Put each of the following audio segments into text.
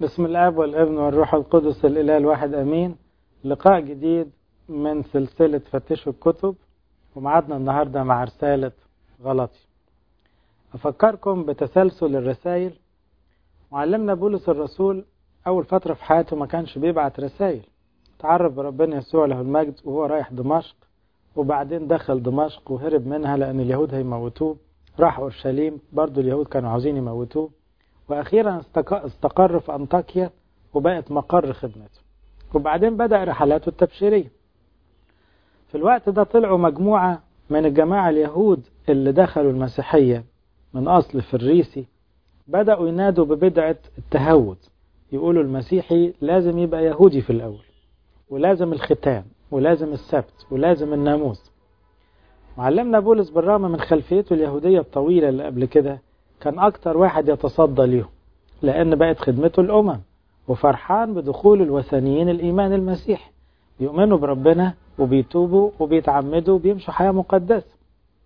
بسم الاب والابن والروح القدس الاله الواحد امين لقاء جديد من سلسله فتشوا الكتب ومعادنا النهارده مع رساله غلطي افكركم بتسلسل الرسائل معلمنا بولس الرسول اول فتره في حياته ما كانش بيبعت رسائل تعرف بربنا يسوع له المجد وهو رايح دمشق وبعدين دخل دمشق وهرب منها لان اليهود هيموتوه راح اورشليم برضو اليهود كانوا عاوزين يموتوه واخيرا استقر في انطاكيا وبقت مقر خدمته وبعدين بدا رحلاته التبشيريه في الوقت ده طلعوا مجموعه من الجماعه اليهود اللي دخلوا المسيحيه من اصل فريسي بداوا ينادوا ببدعه التهود يقولوا المسيحي لازم يبقى يهودي في الاول ولازم الختان ولازم السبت ولازم الناموس معلمنا بولس بالرغم من خلفيته اليهوديه الطويله اللي قبل كده كان أكتر واحد يتصدى ليهم لأن بقت خدمته الأمم وفرحان بدخول الوثنيين الإيمان المسيحي بيؤمنوا بربنا وبيتوبوا وبيتعمدوا وبيمشوا حياة مقدسة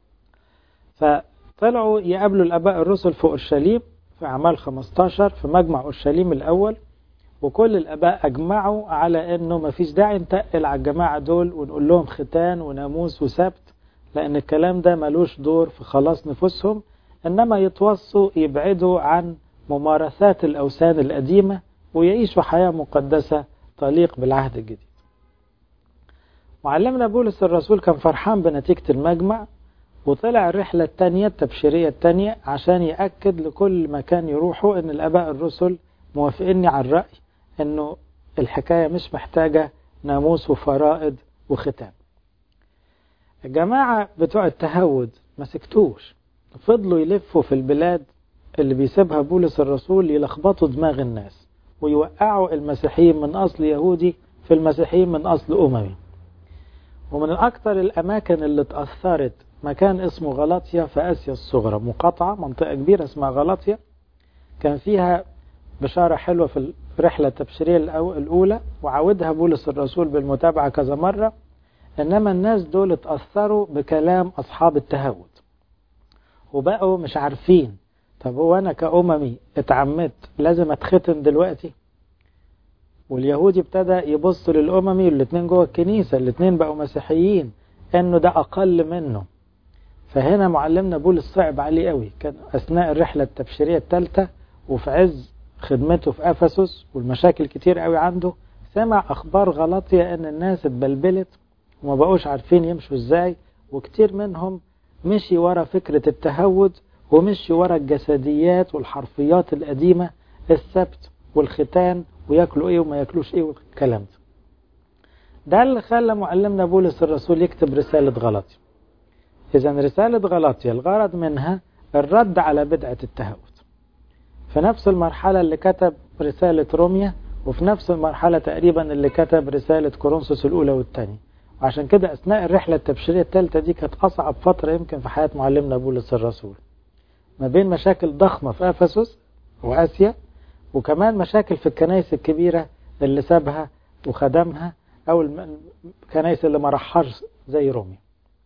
فطلعوا يقابلوا الآباء الرسل في أورشليم في أعمال 15 في مجمع أورشليم الأول وكل الآباء أجمعوا على إنه مفيش داعي نتقل على الجماعة دول ونقول لهم ختان وناموس وسبت لأن الكلام ده ملوش دور في خلاص نفوسهم إنما يتوصوا يبعدوا عن ممارسات الأوثان القديمة ويعيشوا حياة مقدسة تليق بالعهد الجديد معلمنا بولس الرسول كان فرحان بنتيجة المجمع وطلع الرحلة التانية التبشيرية التانية عشان يأكد لكل مكان يروحوا إن الآباء الرسل موافقيني على الرأي إنه الحكاية مش محتاجة ناموس وفرائض وختام الجماعة بتوع التهود ما سكتوش فضلوا يلفوا في البلاد اللي بيسيبها بولس الرسول يلخبطوا دماغ الناس ويوقعوا المسيحيين من أصل يهودي في المسيحيين من أصل أممي ومن أكثر الأماكن اللي اتأثرت مكان اسمه غلطيا في آسيا الصغرى مقاطعة منطقة كبيرة اسمها غلطيا كان فيها بشارة حلوة في الرحلة التبشيرية الأولى وعودها بولس الرسول بالمتابعة كذا مرة إنما الناس دول اتأثروا بكلام أصحاب التهود وبقوا مش عارفين طب هو انا كأممي اتعمدت لازم اتختن دلوقتي واليهودي ابتدى يبص للأممي والاتنين جوه الكنيسة الاتنين بقوا مسيحيين انه ده اقل منه فهنا معلمنا بولس صعب عليه قوي كان اثناء الرحلة التبشيرية الثالثة وفي عز خدمته في افسس والمشاكل كتير قوي عنده سمع اخبار غلطية ان الناس اتبلبلت وما بقوش عارفين يمشوا ازاي وكتير منهم مشي ورا فكرة التهود ومشي ورا الجسديات والحرفيات القديمة السبت والختان وياكلوا ايه وما ياكلوش ايه والكلام ده ده اللي خلى معلمنا بولس الرسول يكتب رسالة غلطي إذا رسالة غلطية الغرض منها الرد على بدعة التهود في نفس المرحلة اللي كتب رسالة روميا وفي نفس المرحلة تقريبا اللي كتب رسالة كورنثوس الأولى والثانية وعشان كده أثناء الرحلة التبشيرية الثالثة دي كانت أصعب فترة يمكن في حياة معلمنا بولس الرسول ما بين مشاكل ضخمة في أفسس وآسيا وكمان مشاكل في الكنائس الكبيرة اللي سابها وخدمها أو الكنائس اللي ما رحرش زي رومي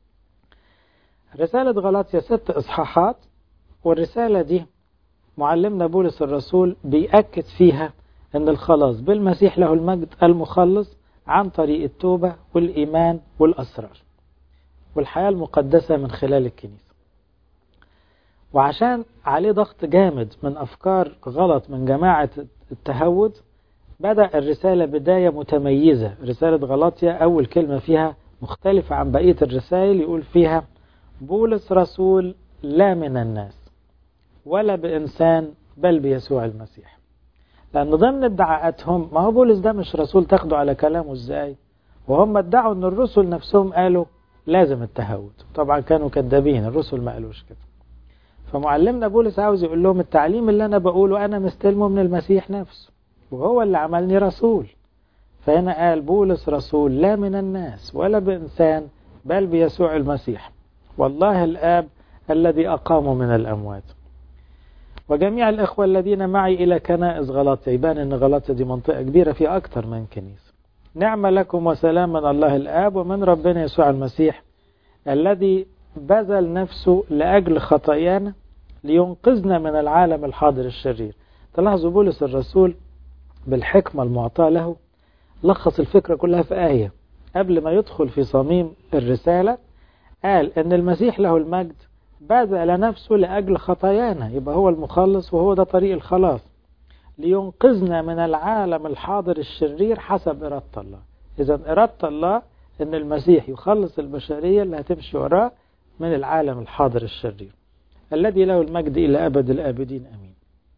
رسالة غلاطيا ست إصحاحات والرسالة دي معلمنا بولس الرسول بيأكد فيها أن الخلاص بالمسيح له المجد المخلص عن طريق التوبة والإيمان والأسرار والحياة المقدسة من خلال الكنيسة وعشان عليه ضغط جامد من أفكار غلط من جماعة التهود بدأ الرسالة بداية متميزة رسالة غلطية أول كلمة فيها مختلفة عن بقية الرسائل يقول فيها بولس رسول لا من الناس ولا بإنسان بل بيسوع المسيح لأن ضمن ادعاءاتهم ما هو بولس ده مش رسول تاخده على كلامه ازاي وهم ادعوا ان الرسل نفسهم قالوا لازم التهود طبعا كانوا كذابين الرسل ما قالوش كده فمعلمنا بولس عاوز يقول لهم التعليم اللي انا بقوله انا مستلمه من المسيح نفسه وهو اللي عملني رسول فهنا قال بولس رسول لا من الناس ولا بإنسان بل بيسوع المسيح والله الآب الذي أقامه من الأموات وجميع الإخوة الذين معي إلى كنائس غلطة يبان أن غلطة دي منطقة كبيرة فيها أكثر من كنيسة نعم لكم وسلام من الله الآب ومن ربنا يسوع المسيح الذي بذل نفسه لأجل خطايانا لينقذنا من العالم الحاضر الشرير تلاحظوا بولس الرسول بالحكمة المعطاة له لخص الفكرة كلها في آية قبل ما يدخل في صميم الرسالة قال أن المسيح له المجد بذل نفسه لأجل خطايانا يبقى هو المخلص وهو ده طريق الخلاص لينقذنا من العالم الحاضر الشرير حسب إرادة الله إذا إرادة الله أن المسيح يخلص البشرية اللي هتمشي وراه من العالم الحاضر الشرير الذي له المجد إلى أبد الآبدين أمين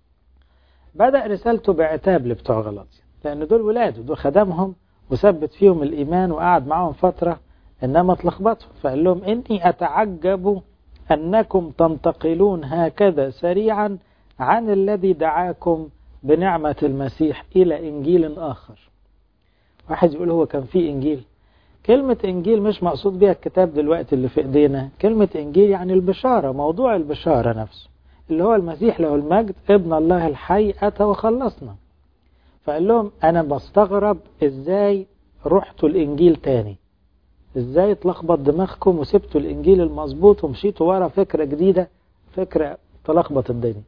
بدأ رسالته بعتاب لبتوع غلطية لأن دول ولاده دول خدمهم وثبت فيهم الإيمان وقعد معهم فترة إنما اتلخبطوا فقال لهم إني أتعجب أنكم تنتقلون هكذا سريعا عن الذي دعاكم بنعمة المسيح إلى إنجيل آخر واحد يقول هو كان في إنجيل كلمة إنجيل مش مقصود بها الكتاب دلوقتي اللي في إيدينا كلمة إنجيل يعني البشارة موضوع البشارة نفسه اللي هو المسيح له المجد ابن الله الحي أتى وخلصنا فقال لهم أنا بستغرب إزاي رحتوا الإنجيل تاني إزاي اتلخبط دماغكم وسبتوا الإنجيل المظبوط ومشيتوا ورا فكرة جديدة فكرة تلخبط الدنيا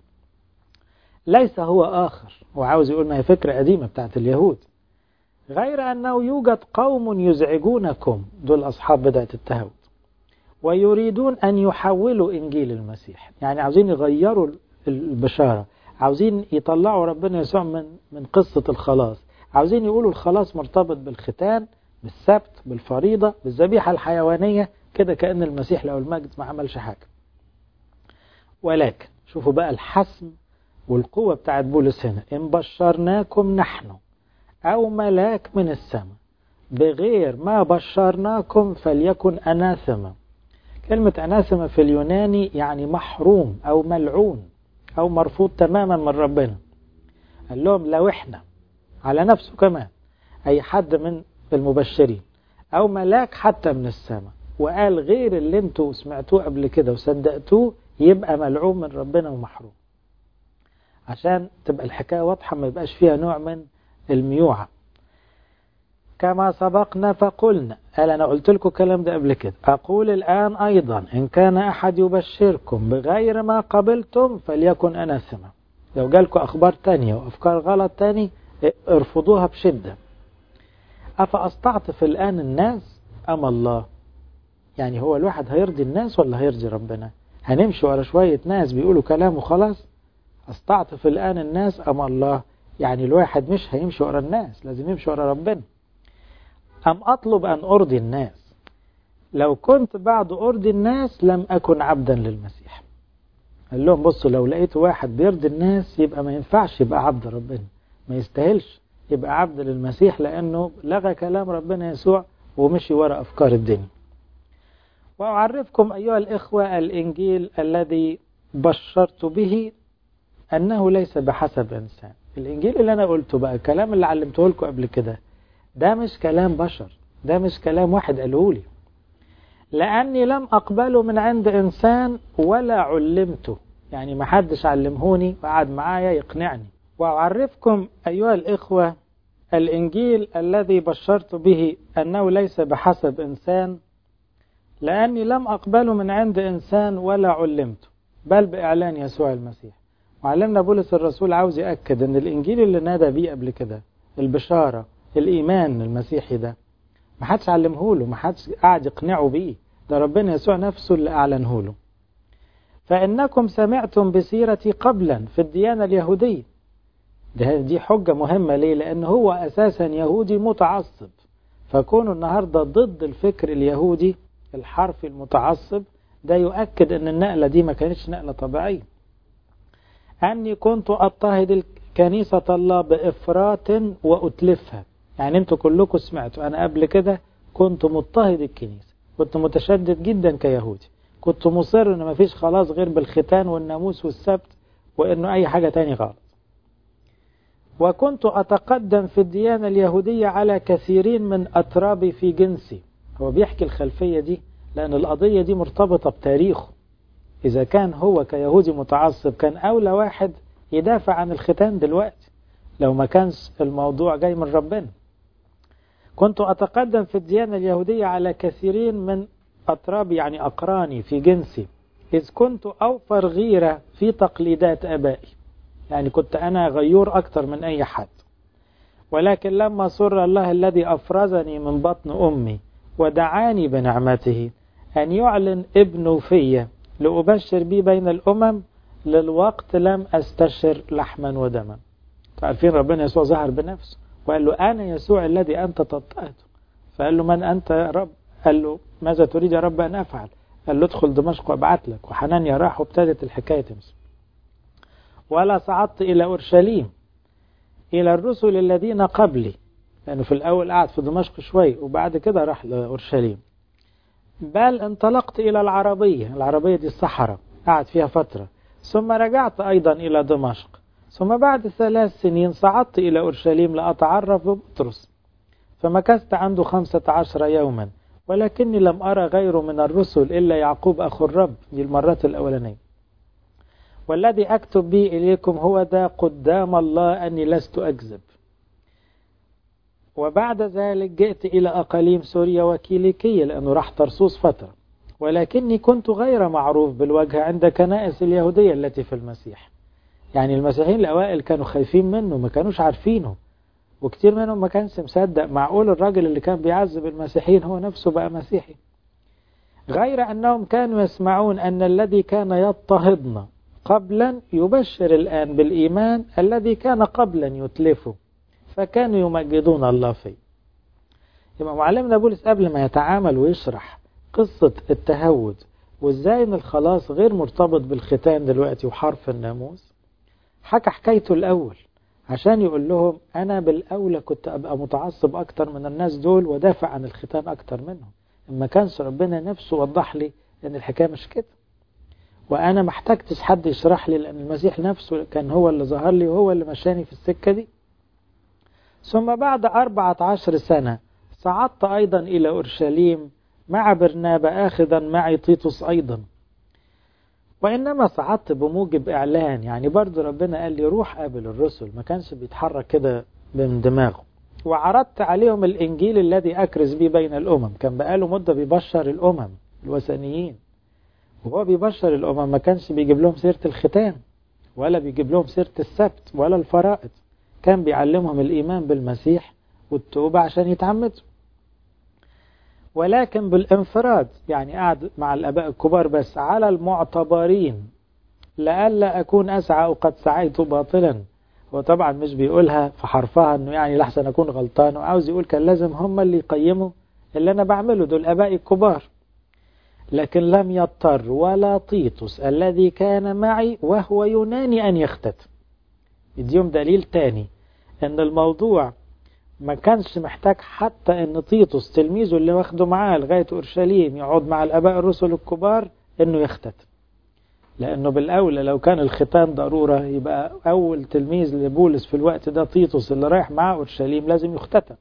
ليس هو آخر وعاوز يقول ما هي فكرة قديمة بتاعت اليهود غير أنه يوجد قوم يزعجونكم دول أصحاب بداية التهود ويريدون أن يحولوا إنجيل المسيح يعني عاوزين يغيروا البشارة عاوزين يطلعوا ربنا يسوع من من قصة الخلاص عاوزين يقولوا الخلاص مرتبط بالختان بالسبت بالفريضة بالذبيحة الحيوانية كده كأن المسيح له المجد ما عملش حاجة ولكن شوفوا بقى الحسم والقوة بتاعت بولس هنا إن بشرناكم نحن أو ملاك من السماء بغير ما بشرناكم فليكن أناثما كلمة أناثما في اليوناني يعني محروم أو ملعون أو مرفوض تماما من ربنا قال لهم لو إحنا على نفسه كمان أي حد من المبشرين أو ملاك حتى من السماء وقال غير اللي انتوا سمعتوه قبل كده وصدقتوه يبقى ملعون من ربنا ومحروم عشان تبقى الحكاية واضحة ما يبقاش فيها نوع من الميوعة كما سبقنا فقلنا قال أنا قلت لكم الكلام ده قبل كده أقول الآن أيضا إن كان أحد يبشركم بغير ما قبلتم فليكن أناثما لو جالكم أخبار تانية وأفكار غلط تاني ارفضوها بشدة أفأستعطف الآن الناس أم الله يعني هو الواحد هيرضي الناس ولا هيرضي ربنا هنمشي ورا شوية ناس بيقولوا كلام وخلاص أستعطف الآن الناس أم الله يعني الواحد مش هيمشي ورا الناس لازم يمشي ورا ربنا أم أطلب أن أرضي الناس لو كنت بعد أرضي الناس لم أكن عبدا للمسيح قال لهم بصوا لو لقيت واحد بيرضي الناس يبقى ما ينفعش يبقى عبد ربنا ما يستاهلش يبقى عبد للمسيح لأنه لغى كلام ربنا يسوع ومشي ورا أفكار الدنيا وأعرفكم أيها الإخوة الإنجيل الذي بشرت به أنه ليس بحسب إنسان الإنجيل اللي أنا قلته بقى الكلام اللي علمته لكم قبل كده ده مش كلام بشر ده مش كلام واحد قاله لي لأني لم أقبله من عند إنسان ولا علمته يعني ما حدش علمهوني وقعد معايا يقنعني وأعرفكم أيها الإخوة الإنجيل الذي بشرت به أنه ليس بحسب إنسان لأني لم أقبله من عند إنسان ولا علمته بل بإعلان يسوع المسيح وعلمنا بولس الرسول عاوز يأكد أن الإنجيل اللي نادى بيه قبل كده البشارة الإيمان المسيحي ده ما حدش علمه له ما حدش قاعد يقنعه بيه ده ربنا يسوع نفسه اللي أعلنه له فإنكم سمعتم بسيرتي قبلا في الديانة اليهودية ده دي حجة مهمة ليه لأن هو أساسا يهودي متعصب فكونه النهاردة ضد الفكر اليهودي الحرفي المتعصب ده يؤكد أن النقلة دي ما كانتش نقلة طبيعية أني كنت أضطهد كنيسة الله بإفراط وأتلفها يعني أنتوا كلكم سمعتوا أنا قبل كده كنت مضطهد الكنيسة كنت متشدد جدا كيهودي كنت مصر أن ما فيش خلاص غير بالختان والناموس والسبت وأنه أي حاجة تاني غلط وكنت أتقدم في الديانة اليهودية على كثيرين من أترابي في جنسي هو بيحكي الخلفية دي لأن القضية دي مرتبطة بتاريخه إذا كان هو كيهودي متعصب كان أولى واحد يدافع عن الختان دلوقتي لو ما كانش الموضوع جاي من ربنا كنت أتقدم في الديانة اليهودية على كثيرين من أطرابي يعني أقراني في جنسي إذ كنت أوفر غيرة في تقليدات أبائي يعني كنت أنا غيور أكتر من أي حد ولكن لما سر الله الذي أفرزني من بطن أمي ودعاني بنعمته أن يعلن ابنه في لأبشر به بين الأمم للوقت لم أستشر لحما ودما تعرفين ربنا يسوع ظهر بنفسه وقال له أنا يسوع الذي أنت تطأته فقال له من أنت يا رب قال له ماذا تريد يا رب أن أفعل قال له ادخل دمشق وابعت لك وحنانيا راح وابتدت الحكاية تمشي ولا صعدت إلى أورشليم إلى الرسل الذين قبلي لأنه في الأول قعد في دمشق شوي وبعد كده راح لأورشليم بل انطلقت إلى العربية العربية دي الصحراء قعد فيها فترة ثم رجعت أيضا إلى دمشق ثم بعد ثلاث سنين صعدت إلى أورشليم لأتعرف ببطرس فمكثت عنده خمسة عشر يوما ولكني لم أرى غيره من الرسل إلا يعقوب أخو الرب دي المرات الأولانية والذي أكتب به إليكم هو ذا قدام الله أني لست أكذب وبعد ذلك جئت إلى أقاليم سوريا وكيليكية لأنه راح ترسوس فترة ولكني كنت غير معروف بالوجه عند كنائس اليهودية التي في المسيح يعني المسيحيين الأوائل كانوا خايفين منه ما كانوش عارفينه وكتير منهم ما كانش مصدق معقول الراجل اللي كان بيعذب المسيحيين هو نفسه بقى مسيحي غير أنهم كانوا يسمعون أن الذي كان يضطهدنا قبلا يبشر الآن بالإيمان الذي كان قبلا يتلفه فكانوا يمجدون الله فيه يبقى معلمنا بولس قبل ما يتعامل ويشرح قصة التهود وازاي ان الخلاص غير مرتبط بالختان دلوقتي وحرف الناموس حكى حكايته الأول عشان يقول لهم أنا بالأولى كنت أبقى متعصب أكتر من الناس دول ودافع عن الختان أكتر منهم ما كانش ربنا نفسه وضح لي أن الحكاية مش كده وأنا محتاجتش حد يشرح لي لأن المسيح نفسه كان هو اللي ظهر لي وهو اللي مشاني في السكة دي ثم بعد أربعة عشر سنة صعدت أيضا إلى أورشليم مع برنابا آخذا معي تيتوس أيضا وإنما صعدت بموجب إعلان يعني برضو ربنا قال لي روح قابل الرسل ما كانش بيتحرك كده من دماغه وعرضت عليهم الإنجيل الذي أكرز به بين الأمم كان بقاله مدة بيبشر الأمم الوثنيين وهو بيبشر الأمم ما كانش بيجيب لهم سيرة الختان ولا بيجيب لهم سيرة السبت ولا الفرائض كان بيعلمهم الإيمان بالمسيح والتوبة عشان يتعمدوا ولكن بالانفراد يعني قاعد مع الأباء الكبار بس على المعتبرين لئلا أكون أسعى وقد سعيت باطلا هو طبعا مش بيقولها في حرفها أنه يعني لحسن أكون غلطان وعاوز يقول كان لازم هم اللي يقيموا اللي أنا بعمله دول أبائي الكبار لكن لم يضطر ولا طيطس الذي كان معي وهو يوناني أن يختتم يديهم دليل تاني أن الموضوع ما كانش محتاج حتى ان تيتوس تلميذه اللي واخده معاه لغايه اورشليم يقعد مع الاباء الرسل الكبار انه يختتم لانه بالاولى لو كان الختان ضروره يبقى اول تلميذ لبولس في الوقت ده تيتوس اللي رايح معاه اورشليم لازم يختتم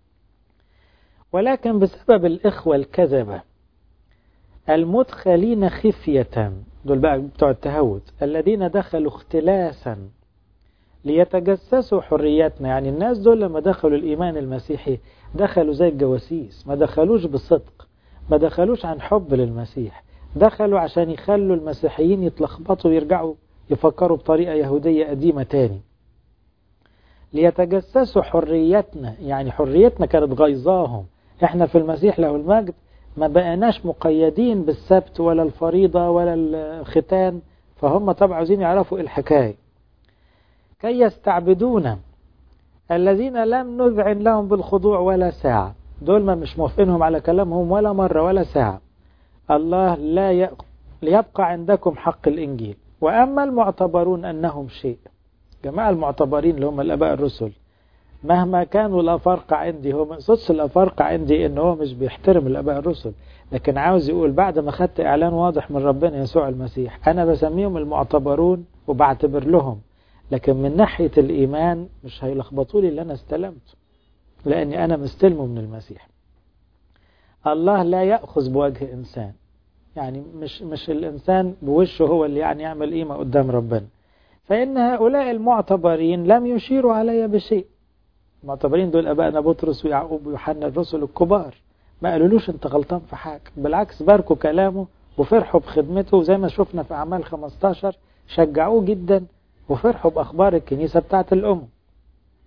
ولكن بسبب الاخوه الكذبه المدخلين خفيه دول بقى بتوع التهود الذين دخلوا اختلاسا ليتجسسوا حرياتنا يعني الناس دول لما دخلوا الإيمان المسيحي دخلوا زي الجواسيس ما دخلوش بصدق ما دخلوش عن حب للمسيح دخلوا عشان يخلوا المسيحيين يتلخبطوا ويرجعوا يفكروا بطريقة يهودية قديمة تاني ليتجسسوا حريتنا يعني حريتنا كانت غيظاهم احنا في المسيح له المجد ما بقيناش مقيدين بالسبت ولا الفريضة ولا الختان فهم طبعا عاوزين يعرفوا ايه الحكايه كي يستعبدون الذين لم نذعن لهم بالخضوع ولا ساعة دول ما مش موافقينهم على كلامهم ولا مرة ولا ساعة الله لا ي... ليبقى عندكم حق الإنجيل وأما المعتبرون أنهم شيء جماعة المعتبرين اللي هم الأباء الرسل مهما كانوا الأفارقة عندي هو ما يقصدش الأفارقة عندي إن هو مش بيحترم الأباء الرسل لكن عاوز يقول بعد ما خدت إعلان واضح من ربنا يسوع المسيح أنا بسميهم المعتبرون وبعتبر لهم لكن من ناحية الإيمان مش هيلخبطوا لي اللي أنا استلمته لأني أنا مستلمه من المسيح الله لا يأخذ بوجه إنسان يعني مش مش الإنسان بوشه هو اللي يعني يعمل قيمة قدام ربنا فإن هؤلاء المعتبرين لم يشيروا علي بشيء المعتبرين دول أبائنا بطرس ويعقوب ويوحنا الرسل الكبار ما قالولوش أنت غلطان في حاجة بالعكس باركوا كلامه وفرحوا بخدمته زي ما شفنا في أعمال 15 شجعوه جدا وفرحوا بأخبار الكنيسة بتاعت الأم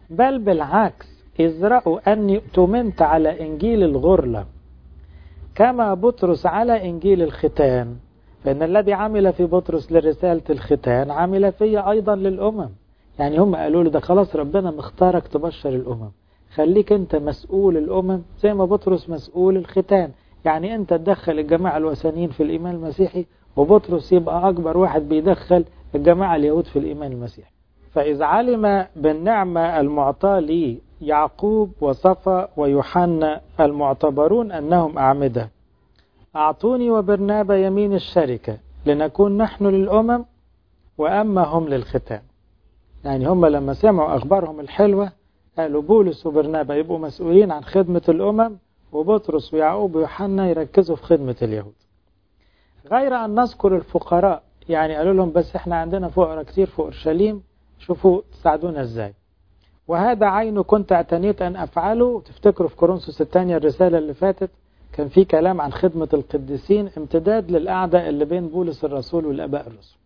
بل بالعكس إذ رأوا أني اؤتمنت على إنجيل الغرلة كما بطرس على إنجيل الختان فإن الذي عمل في بطرس لرسالة الختان عمل في أيضا للأمم يعني هم قالوا له ده خلاص ربنا مختارك تبشر الأمم خليك أنت مسؤول الأمم زي ما بطرس مسؤول الختان يعني أنت تدخل الجماعة الوثنيين في الإيمان المسيحي وبطرس يبقى أكبر واحد بيدخل الجماعة اليهود في الإيمان المسيحي فإذا علم بالنعمة المعطاة لي يعقوب وصفا ويوحنا المعتبرون أنهم أعمدة أعطوني وبرنابا يمين الشركة لنكون نحن للأمم وأما هم للختان يعني هم لما سمعوا أخبارهم الحلوة قالوا بولس وبرنابا يبقوا مسؤولين عن خدمة الأمم وبطرس ويعقوب ويوحنا يركزوا في خدمة اليهود غير أن نذكر الفقراء يعني قالوا لهم بس احنا عندنا فقراء كتير في أورشليم شوفوا تساعدونا ازاي وهذا عين كنت اعتنيت أن أفعله تفتكروا في كورنثوس الثانية الرسالة اللي فاتت كان في كلام عن خدمة القديسين امتداد للقعدة اللي بين بولس الرسول والآباء الرسل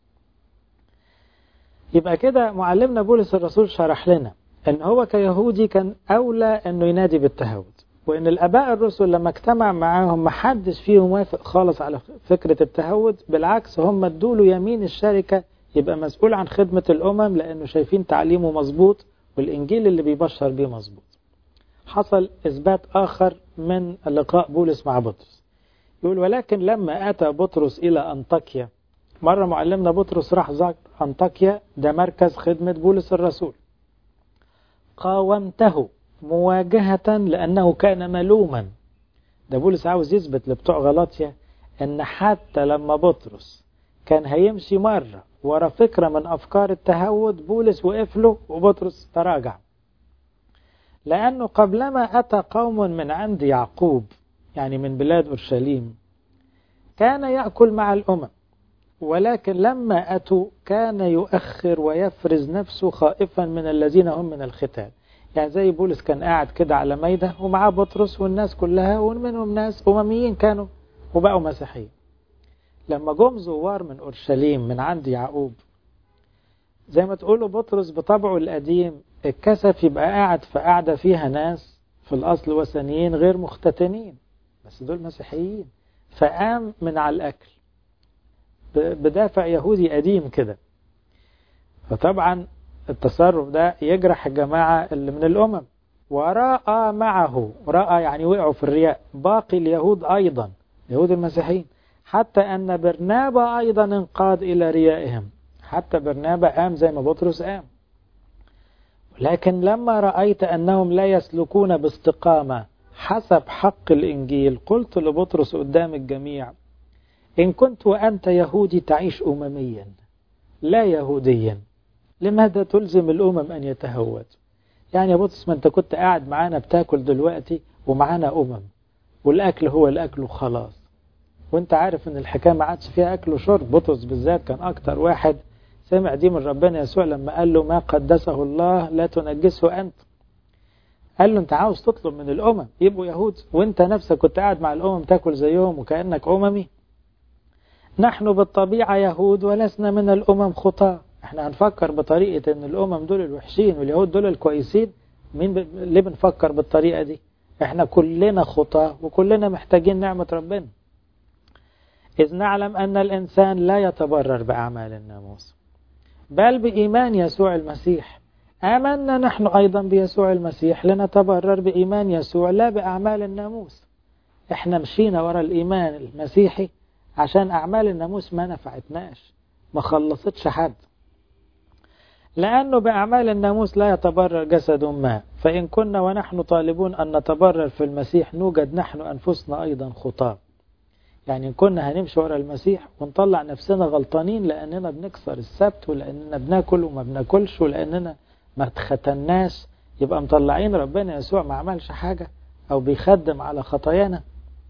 يبقى كده معلمنا بولس الرسول شرح لنا ان هو كيهودي كان اولى انه ينادي بالتهود وان الاباء الرسل لما اجتمع معاهم ما حدش فيهم وافق خالص على فكرة التهود بالعكس هم ادوا يمين الشركة يبقى مسؤول عن خدمة الامم لانه شايفين تعليمه مظبوط والانجيل اللي بيبشر بيه مظبوط حصل اثبات اخر من لقاء بولس مع بطرس يقول ولكن لما اتى بطرس الى انطاكيا مرة معلمنا بطرس راح زار أنطاكيا ده مركز خدمة بولس الرسول قاومته مواجهة لأنه كان ملوما ده بولس عاوز يثبت لبتوع غلاطيا أن حتى لما بطرس كان هيمشي مرة ورا فكرة من أفكار التهود بولس وقف له وبطرس تراجع لأنه قبلما أتى قوم من عند يعقوب يعني من بلاد أورشليم كان يأكل مع الأمم ولكن لما أتوا كان يؤخر ويفرز نفسه خائفا من الذين هم من الختان يعني زي بولس كان قاعد كده على ميدة ومعاه بطرس والناس كلها ومنهم ناس أمميين كانوا وبقوا مسيحيين لما جم زوار من أورشليم من عند يعقوب زي ما تقولوا بطرس بطبعه القديم اتكسف يبقى قاعد في قاعدة فيها ناس في الأصل وثنيين غير مختتنين بس دول مسيحيين فقام من على الأكل بدافع يهودي قديم كده فطبعا التصرف ده يجرح الجماعة اللي من الأمم ورأى معه رأى يعني وقعوا في الرياء باقي اليهود أيضا يهود المسيحيين حتى أن برنابا أيضا انقاد إلى ريائهم حتى برنابا قام زي ما بطرس قام لكن لما رأيت أنهم لا يسلكون باستقامة حسب حق الإنجيل قلت لبطرس قدام الجميع إن كنت وأنت يهودي تعيش أمميا لا يهوديا لماذا تلزم الأمم أن يتهود يعني يا بطرس ما أنت كنت قاعد معانا بتاكل دلوقتي ومعانا أمم والأكل هو الأكل وخلاص وانت عارف ان الحكاية ما عادش فيها أكل وشرب بطرس بالذات كان أكتر واحد سمع دي من ربنا يسوع لما قال له ما قدسه الله لا تنجسه أنت قال له انت عاوز تطلب من الأمم يبقوا يهود وانت نفسك كنت قاعد مع الأمم تاكل زيهم وكأنك أممي نحن بالطبيعة يهود ولسنا من الأمم خطاة احنا هنفكر بطريقة ان الأمم دول الوحشين واليهود دول الكويسين مين ب... ليه بنفكر بالطريقة دي احنا كلنا خطاة وكلنا محتاجين نعمة ربنا إذ نعلم أن الإنسان لا يتبرر بأعمال الناموس بل بإيمان يسوع المسيح آمنا نحن أيضا بيسوع المسيح لنتبرر بإيمان يسوع لا بأعمال الناموس احنا مشينا ورا الإيمان المسيحي عشان أعمال الناموس ما نفعتناش ما خلصتش حد لأنه بأعمال الناموس لا يتبرر جسد ما فإن كنا ونحن طالبون أن نتبرر في المسيح نوجد نحن أنفسنا أيضا خطاة يعني إن كنا هنمشي ورا المسيح ونطلع نفسنا غلطانين لأننا بنكسر السبت ولأننا بناكل وما بناكلش ولأننا ما اتختناش يبقى مطلعين ربنا يسوع ما عملش حاجة أو بيخدم على خطايانا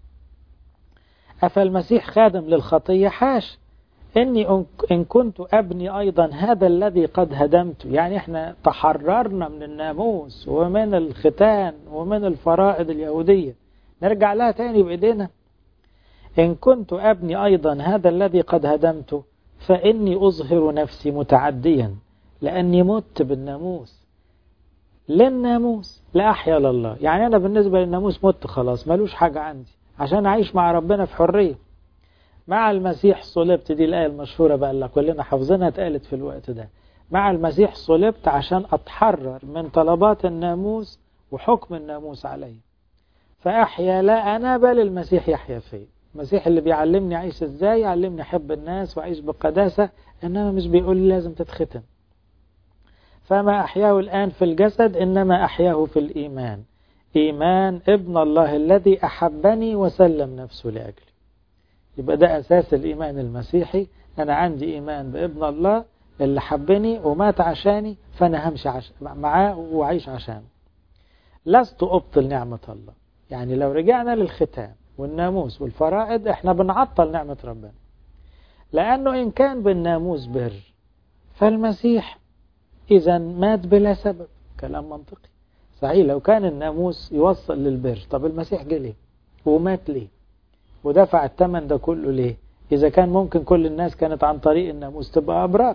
أفالمسيح خادم للخطية حاش إني إن كنت أبني أيضا هذا الذي قد هدمته يعني إحنا تحررنا من الناموس ومن الختان ومن الفرائض اليهودية نرجع لها تاني بإيدينا إن كنت أبني أيضا هذا الذي قد هدمته فإني أظهر نفسي متعديا لأني مت بالناموس للناموس لأحيا لله يعني أنا بالنسبة للناموس مت خلاص ملوش حاجة عندي عشان أعيش مع ربنا في حرية مع المسيح صلبت دي الآية المشهورة بقى اللي كلنا حافظينها اتقالت في الوقت ده مع المسيح صلبت عشان أتحرر من طلبات الناموس وحكم الناموس علي فأحيا لا أنا بل المسيح يحيا فيا المسيح اللي بيعلمني أعيش إزاي يعلمني أحب الناس وأعيش بقداسة إنما مش بيقول لي لازم تتختم فما أحياه الآن في الجسد إنما أحياه في الإيمان إيمان ابن الله الذي أحبني وسلم نفسه لأجلي يبقى ده أساس الإيمان المسيحي أنا عندي إيمان بابن الله اللي حبني ومات عشاني فأنا همشي عش... معاه وأعيش عشانه لست أبطل نعمة الله يعني لو رجعنا للختام والناموس والفرائض احنا بنعطل نعمة ربنا لأنه إن كان بالناموس بر فالمسيح إذا مات بلا سبب كلام منطقي صحيح لو كان الناموس يوصل للبر طب المسيح جه ليه ومات ليه ودفع الثمن ده كله ليه إذا كان ممكن كل الناس كانت عن طريق الناموس تبقى أبرار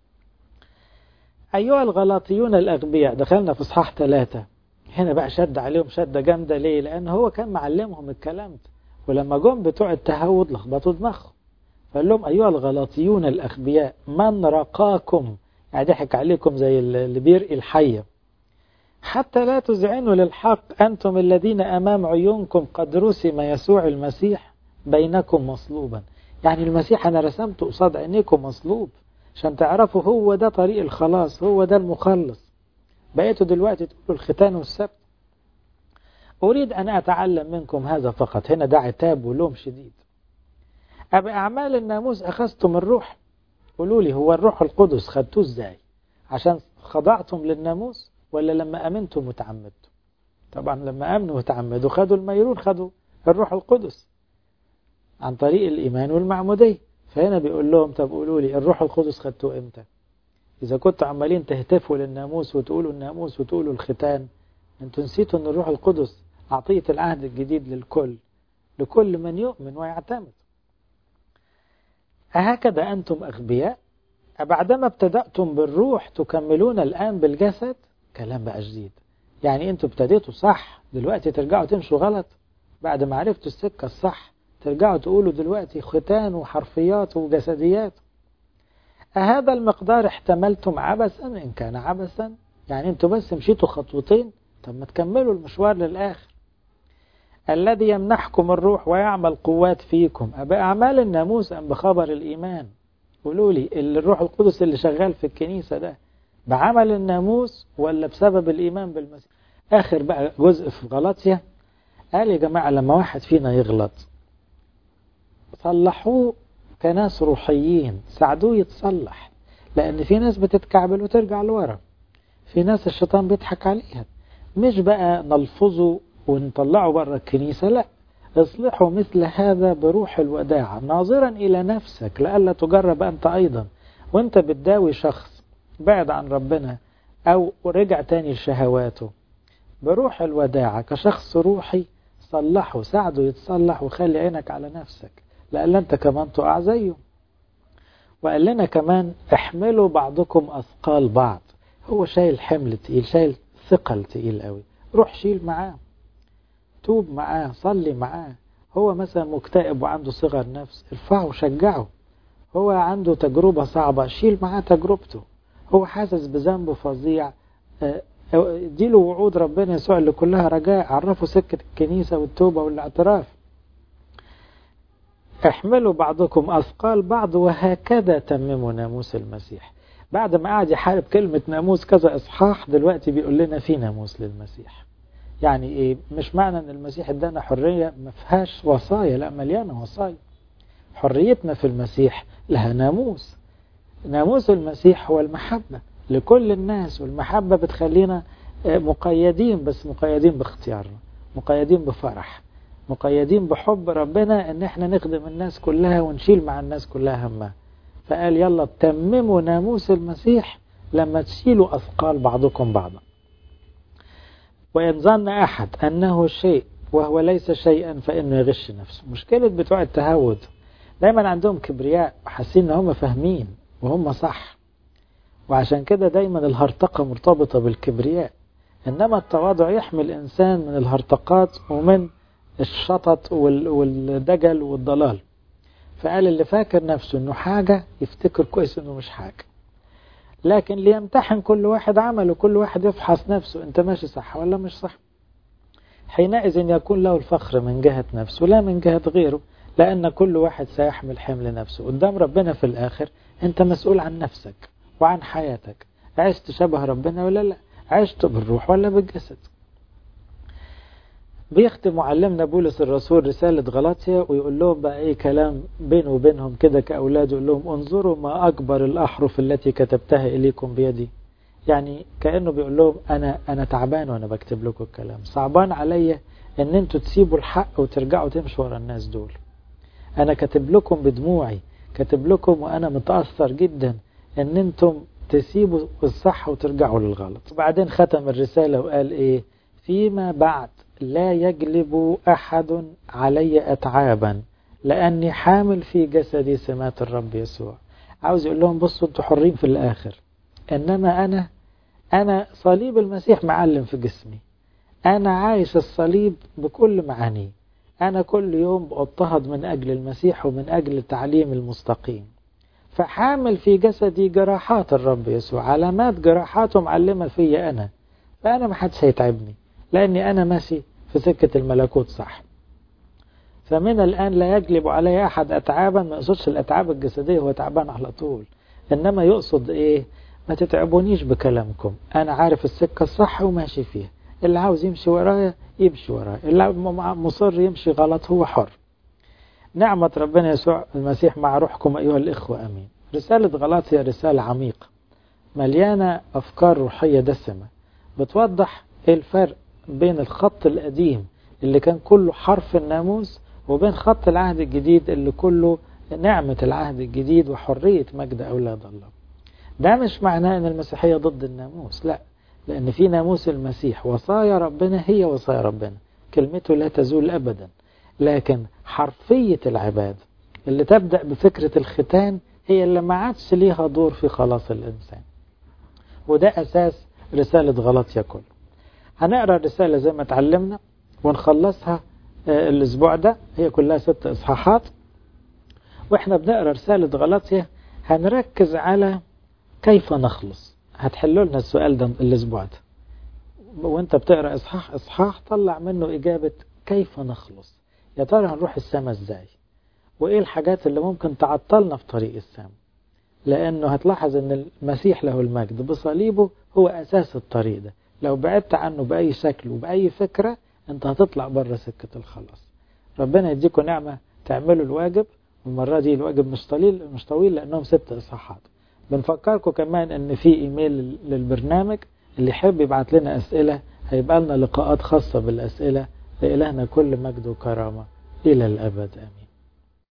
أيها الغلاطيون الأغبياء دخلنا في إصحاح ثلاثة هنا بقى شد عليهم شدة جامدة ليه لأن هو كان معلمهم الكلام ده ولما جم بتوع التهود لخبطوا دماغهم فقال لهم أيها الغلاطيون الأغبياء من رقاكم يعني ضحك عليكم زي اللي بيرقي الحية حتى لا تذعنوا للحق أنتم الذين أمام عيونكم قد رسم يسوع المسيح بينكم مصلوبا يعني المسيح أنا رسمته قصاد عينيكم مصلوب عشان تعرفوا هو ده طريق الخلاص هو ده المخلص بقيتوا دلوقتي تقولوا الختان والسبت أريد أن أتعلم منكم هذا فقط هنا ده عتاب ولوم شديد أبأعمال الناموس أخذتم الروح قولوا لي هو الروح القدس خدتوه ازاي عشان خضعتم للناموس ولا لما أمنتم وتعمدتم طبعا لما أمنوا وتعمدوا خدوا الميرون خدوا الروح القدس عن طريق الإيمان والمعمودية فهنا بيقول لهم طب قولوا لي الروح القدس خدتوه امتى إذا كنتوا عمالين تهتفوا للناموس وتقولوا الناموس وتقولوا الختان انتوا نسيتوا أن الروح القدس عطية العهد الجديد للكل لكل من يؤمن ويعتمد أهكذا أنتم أغبياء أبعدما ابتدأتم بالروح تكملون الآن بالجسد كلام بقى جديد يعني أنتوا ابتديتوا صح دلوقتي ترجعوا تمشوا غلط بعد ما عرفتوا السكة الصح ترجعوا تقولوا دلوقتي ختان وحرفيات وجسديات أهذا المقدار احتملتم عبثا إن كان عبثا يعني أنتوا بس مشيتوا خطوتين طب ما تكملوا المشوار للآخر الذي يمنحكم الروح ويعمل قوات فيكم بأعمال الناموس أم بخبر الإيمان قولوا لي الروح القدس اللي شغال في الكنيسة ده بعمل الناموس ولا بسبب الإيمان بالمسيح آخر بقى جزء في غلطية قال يا جماعة لما واحد فينا يغلط صلحوه كناس روحيين ساعدوه يتصلح لأن في ناس بتتكعبل وترجع لورا في ناس الشيطان بيضحك عليها مش بقى نلفظه ونطلعه بره الكنيسة لا اصلحوا مثل هذا بروح الوداع ناظرا إلى نفسك لألا تجرب أنت أيضا وانت بتداوي شخص بعد عن ربنا أو رجع تاني لشهواته بروح الوداعة كشخص روحي صلحه ساعده يتصلح وخلي عينك على نفسك لألا أنت كمان تقع زيه وقال لنا كمان احملوا بعضكم أثقال بعض هو شايل حمل تقيل شايل ثقل تقيل قوي روح شيل معاه توب معاه صلي معاه هو مثلا مكتئب وعنده صغر نفس ارفعه وشجعه هو عنده تجربة صعبة شيل معاه تجربته هو حاسس بذنبه فظيع اديله وعود ربنا يسوع اللي كلها رجاء عرفوا سكة الكنيسة والتوبة والاعتراف احملوا بعضكم أثقال بعض وهكذا تمموا ناموس المسيح بعد ما قعد يحارب كلمة ناموس كذا إصحاح دلوقتي بيقول لنا في ناموس للمسيح يعني إيه مش معنى أن المسيح ادانا حرية ما فيهاش وصايا لا مليانة وصايا حريتنا في المسيح لها ناموس ناموس المسيح هو المحبة لكل الناس والمحبة بتخلينا مقيدين بس مقيدين باختيارنا مقيدين بفرح مقيدين بحب ربنا ان احنا نخدم الناس كلها ونشيل مع الناس كلها همها فقال يلا تمموا ناموس المسيح لما تشيلوا أثقال بعضكم بعضا وإن ظن أحد أنه شيء وهو ليس شيئا فإنه يغش نفسه مشكلة بتوع التهود دايما عندهم كبرياء وحاسين ان هم فاهمين وهم صح وعشان كده دايما الهرطقة مرتبطة بالكبرياء إنما التواضع يحمي الإنسان من الهرطقات ومن الشطط والدجل والضلال فقال اللي فاكر نفسه انه حاجة يفتكر كويس انه مش حاجة لكن ليمتحن كل واحد عمله كل واحد يفحص نفسه انت ماشي صح ولا مش صح حينئذ يكون له الفخر من جهة نفسه لا من جهة غيره لأن كل واحد سيحمل حمل نفسه قدام ربنا في الآخر أنت مسؤول عن نفسك وعن حياتك عشت شبه ربنا ولا لا عشت بالروح ولا بالجسد بيختم معلمنا بولس الرسول رسالة غلاطيا ويقول لهم بقى ايه كلام بينه وبينهم كده كأولاد يقول لهم انظروا ما أكبر الأحرف التي كتبتها إليكم بيدي يعني كأنه بيقول لهم أنا أنا تعبان وأنا بكتب لكم الكلام صعبان عليا إن أنتوا تسيبوا الحق وترجعوا تمشوا ورا الناس دول أنا كاتب لكم بدموعي كاتب لكم وأنا متأثر جدا إن أنتم تسيبوا الصح وترجعوا للغلط وبعدين ختم الرسالة وقال إيه فيما بعد لا يجلب أحد علي أتعابا لأني حامل في جسدي سمات الرب يسوع عاوز يقول لهم بصوا انتوا حرين في الآخر إنما أنا أنا صليب المسيح معلم في جسمي أنا عايش الصليب بكل معانيه أنا كل يوم بأضطهد من أجل المسيح ومن أجل التعليم المستقيم فحامل في جسدي جراحات الرب يسوع علامات جراحاته معلمة فيا أنا فأنا ما حدش هيتعبني لأني أنا ماشي في سكة الملكوت صح فمن الآن لا يجلب علي أحد أتعابا ما يقصدش الأتعاب الجسدية هو تعبان على طول إنما يقصد إيه ما تتعبونيش بكلامكم أنا عارف السكة الصح وماشي فيها اللي عاوز يمشي ورايا يمشي ورايا اللي مصر يمشي غلط هو حر نعمة ربنا يسوع المسيح مع روحكم أيها الإخوة أمين رسالة غلاطيا رسالة عميقة مليانة أفكار روحية دسمة بتوضح إيه الفرق بين الخط القديم اللي كان كله حرف الناموس وبين خط العهد الجديد اللي كله نعمة العهد الجديد وحرية مجد أولاد الله ده مش معناه أن المسيحية ضد الناموس لا لأن في ناموس المسيح وصايا ربنا هي وصايا ربنا كلمته لا تزول أبدا لكن حرفية العبادة اللي تبدأ بفكرة الختان هي اللي ما عادش ليها دور في خلاص الإنسان وده أساس رسالة غلطية كله هنقرأ الرسالة زي ما اتعلمنا ونخلصها الأسبوع ده هي كلها ست إصحاحات وإحنا بنقرأ رسالة غلطية هنركز على كيف نخلص هتحلوا لنا السؤال ده الأسبوع ده وانت بتقرأ إصحاح إصحاح طلع منه إجابة كيف نخلص يا ترى هنروح السماء ازاي وايه الحاجات اللي ممكن تعطلنا في طريق السماء لانه هتلاحظ ان المسيح له المجد بصليبه هو اساس الطريق ده لو بعدت عنه باي شكل وباي فكره انت هتطلع بره سكه الخلاص ربنا يديكم نعمه تعملوا الواجب والمره دي الواجب مش طويل مش طويل لانهم ست اصحاحات بنفكركم كمان ان في ايميل للبرنامج اللي يحب يبعت لنا اسئله هيبقى لنا لقاءات خاصه بالاسئله لإلهنا كل مجد وكرامة إلى الأبد آمين